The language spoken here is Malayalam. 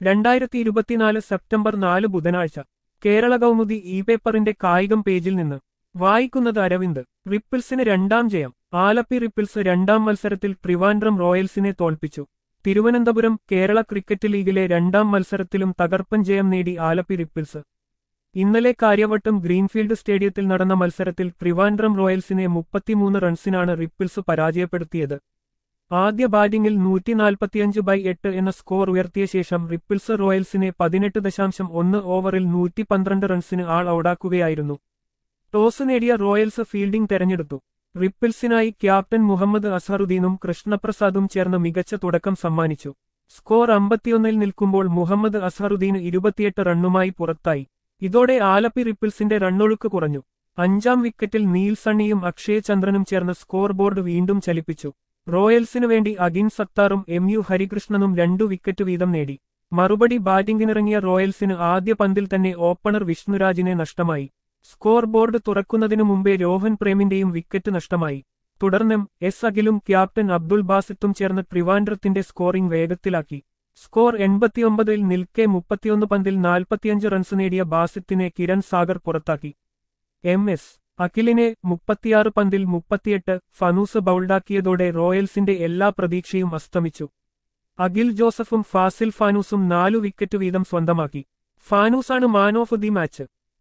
രണ്ടായിരത്തി ഇരുപത്തിനാല് സെപ്റ്റംബർ നാല് ബുധനാഴ്ച കേരള കൗമുദി ഇ പേപ്പറിന്റെ കായികം പേജിൽ നിന്ന് വായിക്കുന്നത് അരവിന്ദ് റിപ്പിൾസിന് രണ്ടാം ജയം ആലപ്പി റിപ്പിൾസ് രണ്ടാം മത്സരത്തിൽ ട്രിവാൻഡ്രം റോയൽസിനെ തോൽപ്പിച്ചു തിരുവനന്തപുരം കേരള ക്രിക്കറ്റ് ലീഗിലെ രണ്ടാം മത്സരത്തിലും തകർപ്പൻ ജയം നേടി ആലപ്പി റിപ്പിൾസ് ഇന്നലെ കാര്യവട്ടം ഗ്രീൻഫീൽഡ് സ്റ്റേഡിയത്തിൽ നടന്ന മത്സരത്തിൽ ട്രിവാൻഡ്രം റോയൽസിനെ മുപ്പത്തിമൂന്ന് റൺസിനാണ് റിപ്പിൾസ് പരാജയപ്പെടുത്തിയത് ആദ്യ ബാറ്റിംഗിൽ നൂറ്റിനാൽപ്പത്തിയഞ്ച് ബൈ എട്ട് എന്ന സ്കോർ ഉയർത്തിയ ശേഷം റിപ്പിൾസ് റോയൽസിനെ പതിനെട്ട് ദശാംശം ഒന്ന് ഓവറിൽ നൂറ്റി പന്ത്രണ്ട് റൺസിന് ആൾ ഔടാക്കുകയായിരുന്നു ടോസ് നേടിയ റോയൽസ് ഫീൽഡിംഗ് തെരഞ്ഞെടുത്തു റിപ്പിൾസിനായി ക്യാപ്റ്റൻ മുഹമ്മദ് അസറുദ്ദീനും കൃഷ്ണപ്രസാദും ചേർന്ന് മികച്ച തുടക്കം സമ്മാനിച്ചു സ്കോർ അമ്പത്തിയൊന്നിൽ നിൽക്കുമ്പോൾ മുഹമ്മദ് അസറുദ്ദീൻ ഇരുപത്തിയെട്ട് റണ്ണുമായി പുറത്തായി ഇതോടെ ആലപ്പി റിപ്പിൾസിന്റെ റണ്ണൊഴുക്ക് കുറഞ്ഞു അഞ്ചാം വിക്കറ്റിൽ നീൽ സണ്ണിയും അക്ഷയ് ചന്ദ്രനും ചേർന്ന് സ്കോർ ബോർഡ് വീണ്ടും ചലിപ്പിച്ചു റോയൽസിനു വേണ്ടി അഗിൻ സത്താറും എം യു ഹരികൃഷ്ണനും രണ്ടു വിക്കറ്റ് വീതം നേടി മറുപടി ബാറ്റിംഗിനിറങ്ങിയ റോയൽസിന് ആദ്യ പന്തിൽ തന്നെ ഓപ്പണർ വിഷ്ണുരാജിനെ നഷ്ടമായി സ്കോർ ബോർഡ് തുറക്കുന്നതിനു മുമ്പേ രോഹൻ പ്രേമിന്റെയും വിക്കറ്റ് നഷ്ടമായി തുടർന്നും എസ് അഖിലും ക്യാപ്റ്റൻ അബ്ദുൾ ബാസിത്തും ചേർന്ന് ട്രിവാൻഡ്രത്തിന്റെ സ്കോറിംഗ് വേഗത്തിലാക്കി സ്കോർ എൺപത്തിയൊമ്പതിൽ നിൽക്കെ മുപ്പത്തിയൊന്ന് പന്തിൽ നാൽപ്പത്തിയഞ്ച് റൺസ് നേടിയ ബാസിത്തിനെ കിരൺ സാഗർ പുറത്താക്കി എം എസ് അഖിലിനെ മുപ്പത്തിയാറ് പന്തിൽ മുപ്പത്തിയെട്ട് ഫനൂസ് ബൗൾഡാക്കിയതോടെ റോയൽസിന്റെ എല്ലാ പ്രതീക്ഷയും അസ്തമിച്ചു അഖിൽ ജോസഫും ഫാസിൽ ഫാനൂസും നാലു വിക്കറ്റ് വീതം സ്വന്തമാക്കി ഫാനൂസാണ് മാൻ ഓഫ് ദി മാച്ച്